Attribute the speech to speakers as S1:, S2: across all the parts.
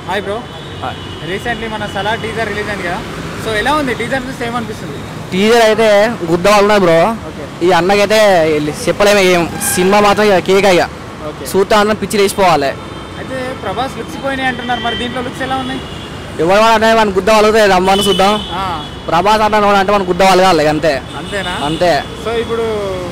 S1: Hi bro recently మన సలా teaser release అయింది కదా సో ఎలా ఉంది టీజర్ చూస్తే ఏమనిపిస్తుంది
S2: టీజర్ అయితే గుద్ద వాళ్ళు బ్రో
S1: ఓకే
S2: ఈ అన్నకైతే చెప్పలేము ఏం సినిమా మాత్రం ఇక కేక్ ఇక
S1: ఓకే
S2: చూస్తా అందరం పిచ్చి లేచిపోవాలి
S1: అయితే ప్రభాస్ లుక్స్ పోయినాయి అంటున్నారు మరి దీంట్లో లుక్స్ ఎలా ఉన్నాయి
S2: ఎవరు వాడు అంటే మన గుద్ద వాళ్ళు రమ్మని చూద్దాం
S1: ఆ,
S2: ప్రభాస్ అన్న అంటే మన గుద్ద వాళ్ళు కావాలి అంతే
S1: అంతేనా
S2: అంతే
S1: సో ఇప్పుడు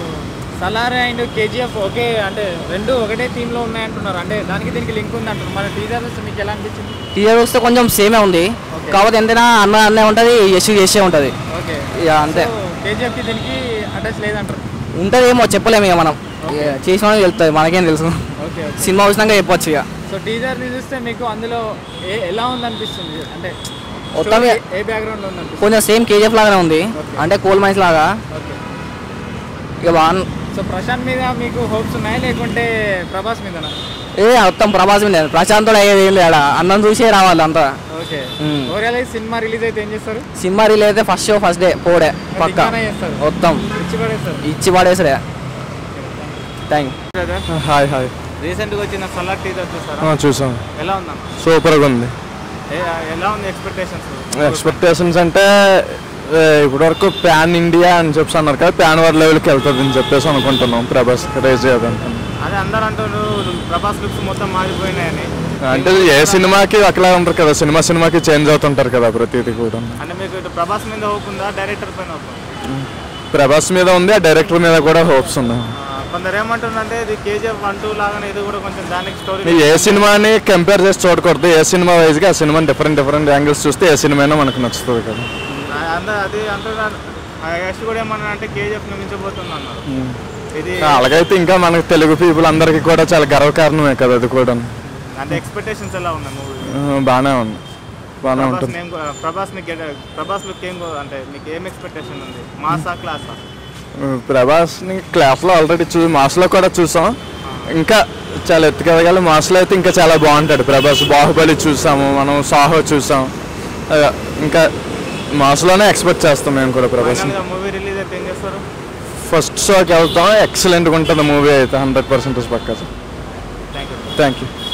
S1: సలార్ అండ్ కేజీఎఫ్ ఒకే అంటే రెండు ఒకటే థీమ్ లో ఉన్నాయి అంటున్నారు అంటే దానికి దీనికి లింక్ ఉంది అంటున్నారు మన టీజర్ చూస్తే మీకు ఎలా అనిపించింది
S2: టీజర్ చూస్తే కొంచెం సేమే ఉంది
S1: Okay.
S2: కాకపోతే ఎంతైనా అన్న అన్నే ఉంటుంది యశ్ యశే ఉంటుంది
S1: ఓకే
S2: ఇక అంతే
S1: కేజీఎఫ్ కి దీనికి అటాచ్ లేదంటారు
S2: ఉంటుంది ఏమో చెప్పలేము ఇక మనం ఇక చేసిన వాళ్ళకి వెళ్తుంది మనకేం తెలుసు
S1: ఓకే ఓకే
S2: సినిమా చూసినాక చెప్పొచ్చు ఇక
S1: సో టీజర్ ని చూస్తే మీకు అందులో ఏ ఎలా ఉంది అనిపిస్తుంది అంటే
S2: మొత్తం
S1: story ఏ బ్యాక్గ్రౌండ్ ఉంది అనిపిస్తుంది
S2: కొంచెం సేమ్ కేజీఎఫ్ లాగానే ఉంది
S1: Okay.
S2: అంటే కోల్ మైన్స్ లాగా
S1: ఓకే
S2: ఇక బాగా
S1: సో ప్రశాంత్ మీద మీకు హోప్స్ ఉన్నాయా లేకుంటే ప్రభాస్ మీదనా
S2: ఏ మొత్తం ప్రభాస్ మీద ప్రశాంత్ అయ్యేది ఏం లేడా అన్నం చూసే రావాలి అంతా
S1: ఓకే
S2: మ్మ్.
S1: ఓవరాల్ సినిమా రిలీజ్ అయితే ఏం చేస్తారు
S2: సినిమా రిలీజ్ అయితే ఫస్ట్ షో ఫస్ట్ డే పోడే పక్క
S1: దిగ్గానే చేస్తారు
S2: మొత్తం
S1: ఇచ్చి పడేస్తారు
S2: ఇచ్చి పడేసరే థ్యాంక్
S3: హాయ్ హాయ్
S1: రీసెంట్ గా వచ్చిన సలార్ టీజర్ చూసారా
S3: చూసాం
S1: ఎలా ఉందన్న
S3: సూపర్గా ఉంది
S1: ఏ- ఎలా ఉంది ఎక్స్పెక్టేషన్స్
S3: ఎక్స్పెక్టేషన్స్ అంటే ఏ, ఇప్పటివరకు ప్యాన్ ఇండియా అని చెప్పి అన్నారు కదా ప్యాన్ వర్ లెవెల్కి వెళ్తుంది అని చెప్పేసి అనుకుంటున్నాం ప్రభాస్ రేజ్ చేయాలనుకుంటున్నాం
S1: అదే అందరు అంటారు ప్రభాస్ లుక్స్ మొత్తం మారిపోయినాయని
S3: అంటే ఏ సినిమాకి ఒకలా ఉంటారు కదా సినిమా సినిమాకి చేంజ్ అవుతుంటారు కదా ప్రతిదీ కూడా
S1: అంటే మీకు ఇటు ప్రభాస్ మీద హోప్ ఉందా డైరెక్టర్ పైన hope ఉందా?
S3: ప్రభాస్ మీద ఉంది ఆ డైరెక్టర్ మీద కూడా హోప్స్ ఉన్నాయి
S1: ఆ, కొందరు ఏమంటుందంటే ఇది కేజీఎఫ్ వన్ టూ లాగానే ఇది కూడా కొంచెం దానికి స్టోరీ
S3: మీరు ఏ సినిమాని కంపేర్ చేసి చూడకూడదు ఏ సినిమా వైజ్గా ఆ సినిమాని డిఫరెంట్ డిఫరెంట్ యాంగిల్స్ చూస్తే ఏ సినిమా అయినా మనకు నచ్చుతుంది కదా
S1: అందరు అది అంటున్నారు యశ్ కూడా ఏమన్నా అంటే కేజీఎఫ్ మించబోతుంది అన్నారు ఇది
S3: అలాగైతే ఇంకా మనకు తెలుగు పీపుల్ అందరికీ కూడా చాలా గర్వకారణమే కదా అది కూడా
S1: అంటే ఎక్స్పెక్టేషన్స్ ఎలా ఉన్నాయి మూవీ
S3: ఆ, బాగానే ఉంది బాగానే
S1: ప్రభాస్
S3: ఉంటుంది
S1: నేమ్ ప్రభాస్ మీకు ఎడ- ప్రభాస్ లుక్ ఏం కో- అంటే మీకు ఏం ఎక్స్పెక్టేషన్ ఉంది మాసా క్లాసా
S3: ప్రభాస్ని క్లాస్లో ఆల్రెడీ చూ మాస్లో కూడా చూసాం ఇంకా చాలా ఎత్తుకెదగాలి మాస్లో అయితే ఇంకా చాలా బాగుంటాడు ప్రభాస్ బాహుబలి చూసాము మనం సాహో చూసాం అదే, ఇంకా మాస్లోనే ఎక్స్పెక్ట్ చేస్తాం మేము కూడా ప్రభాస్
S1: ఫైనల్గా మూవీ రిలీజ్ అయితే ఏం చేస్తారు
S3: ఫస్ట్ షోకి వెళ్తాం ఎక్సలెంట్గా ఉంటుంది మూవీ అయితే హండ్రెడ్ పర్సెంటేజ్ పక్కా
S1: థ్యాంక్ యూ
S3: థ్యాంక్ యూ